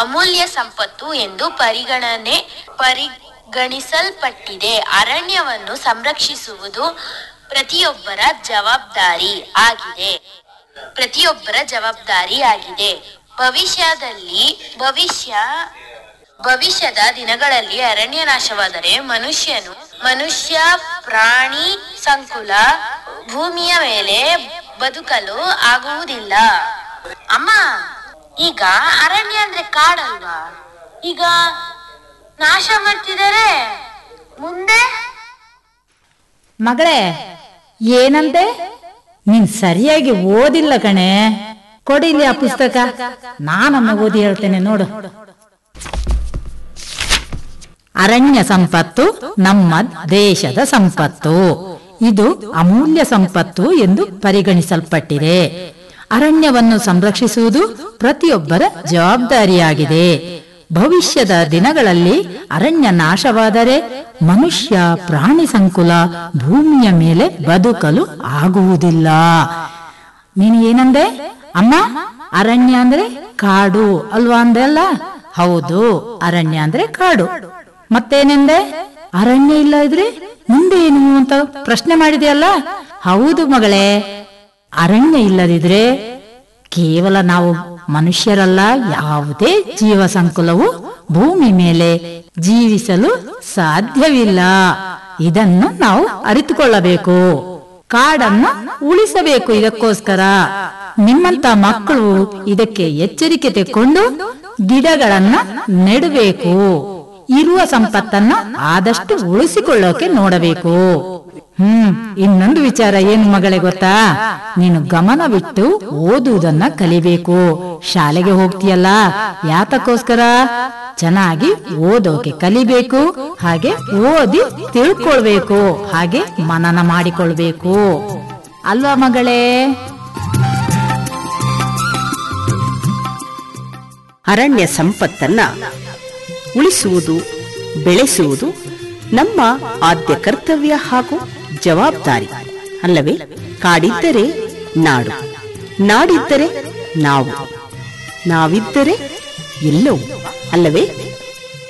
ಅಮೂಲ್ಯ ಸಂಪತ್ತು ಎಂದು ಪರಿಗಣನೆ ಪರಿಗಣಿಸಲ್ಪಟ್ಟಿದೆ ಅರಣ್ಯವನ್ನು ಸಂರಕ್ಷಿಸುವುದು ಪ್ರತಿಯೊಬ್ಬರ ಜವಾಬ್ದಾರಿ ಆಗಿದೆ ಪ್ರತಿಯೊಬ್ಬರ ಜವಾಬ್ದಾರಿ ಆಗಿದೆ ಭವಿಷ್ಯದಲ್ಲಿ ಭವಿಷ್ಯ ಭವಿಷ್ಯದ ದಿನಗಳಲ್ಲಿ ಅರಣ್ಯ ನಾಶವಾದರೆ ಮನುಷ್ಯನು ಮನುಷ್ಯ ಪ್ರಾಣಿ ಸಂಕುಲ ಭೂಮಿಯ ಮೇಲೆ ಬದುಕಲು ಆಗುವುದಿಲ್ಲ ಅಮ್ಮ ಈಗ ಅರಣ್ಯ ಅಂದ್ರೆ ಕಾಡಲ್ವಾ ಈಗ ನಾಶ ಮಾಡ್ತಿದ್ದಾರೆ ಮುಂದೆ ಮಗಳೇ ಏನಂತೆ ನೀನ್ ಸರಿಯಾಗಿ ಓದಿಲ್ಲ ಕಣೆ ಕೊಡಿಲಿ ಆ ಪುಸ್ತಕ ನಾನೊಮ್ಮೆ ಓದಿ ಹೇಳ್ತೇನೆ ನೋಡು ಅರಣ್ಯ ಸಂಪತ್ತು ನಮ್ಮ ದೇಶದ ಸಂಪತ್ತು ಇದು ಅಮೂಲ್ಯ ಸಂಪತ್ತು ಎಂದು ಪರಿಗಣಿಸಲ್ಪಟ್ಟಿದೆ ಅರಣ್ಯವನ್ನು ಸಂರಕ್ಷಿಸುವುದು ಪ್ರತಿಯೊಬ್ಬರ ಜವಾಬ್ದಾರಿಯಾಗಿದೆ ಭವಿಷ್ಯದ ದಿನಗಳಲ್ಲಿ ಅರಣ್ಯ ನಾಶವಾದರೆ ಮನುಷ್ಯ ಪ್ರಾಣಿ ಸಂಕುಲ ಭೂಮಿಯ ಮೇಲೆ ಬದುಕಲು ಆಗುವುದಿಲ್ಲ ನೀನು ಏನಂದೆ ಅಮ್ಮ ಅರಣ್ಯ ಅಂದ್ರೆ ಕಾಡು ಅಲ್ವಾ ಅಂದೆಲ್ಲ ಹೌದು ಅರಣ್ಯ ಅಂದ್ರೆ ಕಾಡು ಮತ್ತೇನೆಂದೆ ಅರಣ್ಯ ಇಲ್ಲ ಇದ್ರೆ ಮುಂದೆ ಏನು ಅಂತ ಪ್ರಶ್ನೆ ಮಾಡಿದೆಯಲ್ಲ ಹೌದು ಮಗಳೇ ಅರಣ್ಯ ಇಲ್ಲದಿದ್ರೆ ಕೇವಲ ನಾವು ಮನುಷ್ಯರಲ್ಲ ಯಾವುದೇ ಜೀವ ಸಂಕುಲವು ಭೂಮಿ ಮೇಲೆ ಜೀವಿಸಲು ಸಾಧ್ಯವಿಲ್ಲ ಇದನ್ನು ನಾವು ಅರಿತುಕೊಳ್ಳಬೇಕು ಕಾಡನ್ನ ಉಳಿಸಬೇಕು ಇದಕ್ಕೋಸ್ಕರ ನಿಮ್ಮಂತ ಮಕ್ಕಳು ಇದಕ್ಕೆ ಎಚ್ಚರಿಕೆ ತೆಕ್ಕೊಂಡು ಗಿಡಗಳನ್ನ ನೆಡಬೇಕು ಇರುವ ಸಂಪತ್ತನ್ನ ಆದಷ್ಟು ಉಳಿಸಿಕೊಳ್ಳೋಕೆ ನೋಡಬೇಕು ಹ್ಮ್ ಇನ್ನೊಂದು ವಿಚಾರ ಏನು ಮಗಳೇ ಗೊತ್ತಾ ನೀನು ಗಮನವಿಟ್ಟು ಓದುವುದನ್ನ ಕಲಿಬೇಕು ಶಾಲೆಗೆ ಹೋಗ್ತೀಯಲ್ಲ ಯಾತಕ್ಕೋಸ್ಕರ ಚೆನ್ನಾಗಿ ಓದೋಕೆ ಕಲಿಬೇಕು ಹಾಗೆ ಓದಿ ತಿಳ್ಕೊಳ್ಬೇಕು ಹಾಗೆ ಮನನ ಮಾಡಿಕೊಳ್ಬೇಕು ಅಲ್ವಾ ಮಗಳೇ ಅರಣ್ಯ ಸಂಪತ್ತನ್ನ ಉಳಿಸುವುದು ಬೆಳೆಸುವುದು ನಮ್ಮ ಆದ್ಯ ಕರ್ತವ್ಯ ಹಾಗೂ ಜವಾಬ್ದಾರಿ ಅಲ್ಲವೇ ಕಾಡಿದ್ದರೆ ನಾಡು ನಾಡಿದ್ದರೆ ನಾವು ನಾವಿದ್ದರೆ ಎಲ್ಲವೂ ಅಲ್ಲವೇ